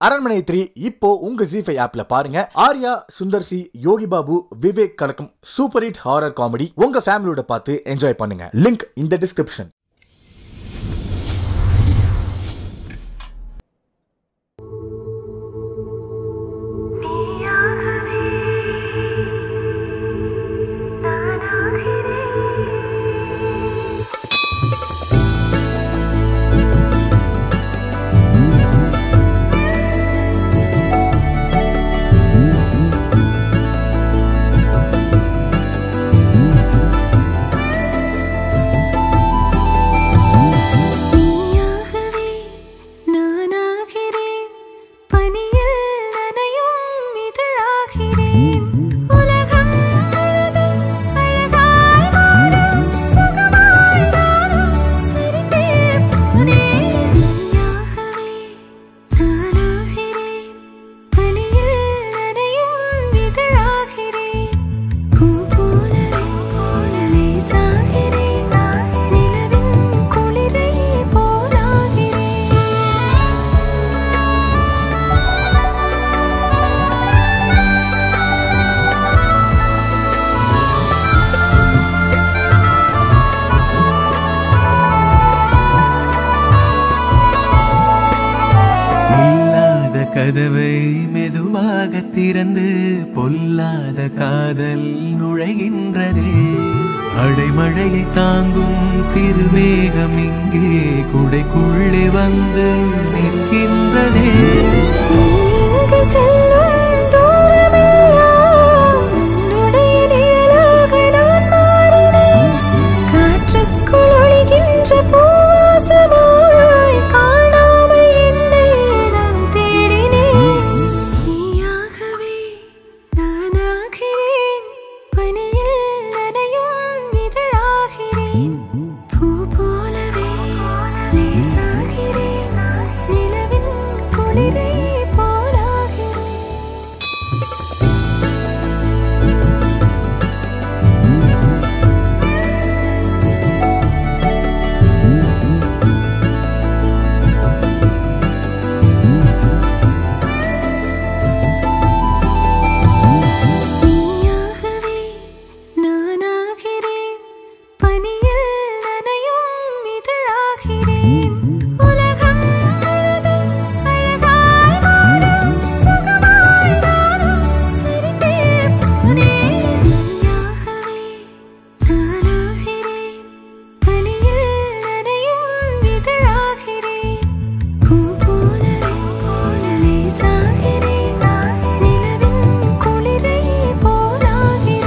அரண்மனை த்ரீ இப்போ உங்க ஜி ஃபைவ் ஆப்ல பாருங்க ஆர்யா சுந்தர் சி யோகி பாபு விவேக் கலக்கும் சூப்பர் ஹிட் ஹாரர் காமெடி உங்க ஃபேமிலியோட பார்த்து என்ஜாய் பண்ணுங்க லிங்க் இந்த டிஸ்கிரிப்ஷன் நீயாகவே நானாகிறேன் பனியில் நனையும் இதழாகிறேன் உலகம் முழுதும் அழகாய் மாறும் சுகமாய் நானும் சரிந்தே போனேன் நீயாகவே நானாகிறேன் பனியில் நனையும் இதழாகிறேன் பூ போலவே போலவே சாகிறேன் நிலவின் குளிரை போலாகிறேன் இல்லாத கதவை மெதுவாக திறந்து பொல்லாத காதல் நுழைகின்றதே அடைமழையை தாங்கும் சிறு மேகம் இங்கே குடைக்குள்ளே வந்து நிற்கின்றதே இங்கு செல்லும் தூரமெல்லாம் உன்னுடைய நிழலாக நான் மாறினேன் காற்றுக்குள் ஒளிகின்ற பூவாசமாய் காணாமல் என்னை நான் தேடினேன் நீயாகவே நானாகிறேன் பனியில் நனையும் இதழாகிறேன் பூ போலவே லேசாகிறேன் நிலவின் குளிரை போலாகிறேன் நீயாகவே நானாகிறேன் பனியில் நனையும் இதழாகிறேன் உலகம் முழுதும் அழகாய் மாறும் சுகமாய் நானும் சரிந்தே போனேன் நீயாகவே நானாகிறேன் பனியில் நனையும் இதழாகிறேன் பூ போலவே போலவே சாகிறேன் நிலவின் குளிரை போலாகிறேன்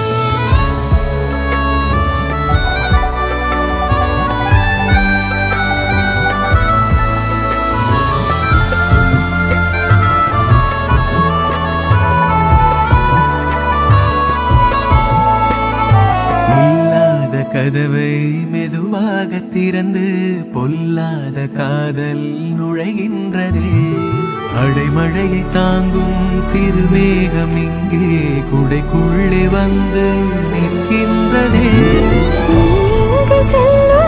இல்லாத கதவை மெதுவாக திறந்து பொல்லாத காதல் நுழைகின்றதே அடைமழையை தாங்கும் சிறு மேகம் இங்கே குடைக்குள்ளே வந்து நிற்கின்றதே இங்கு செல்லும்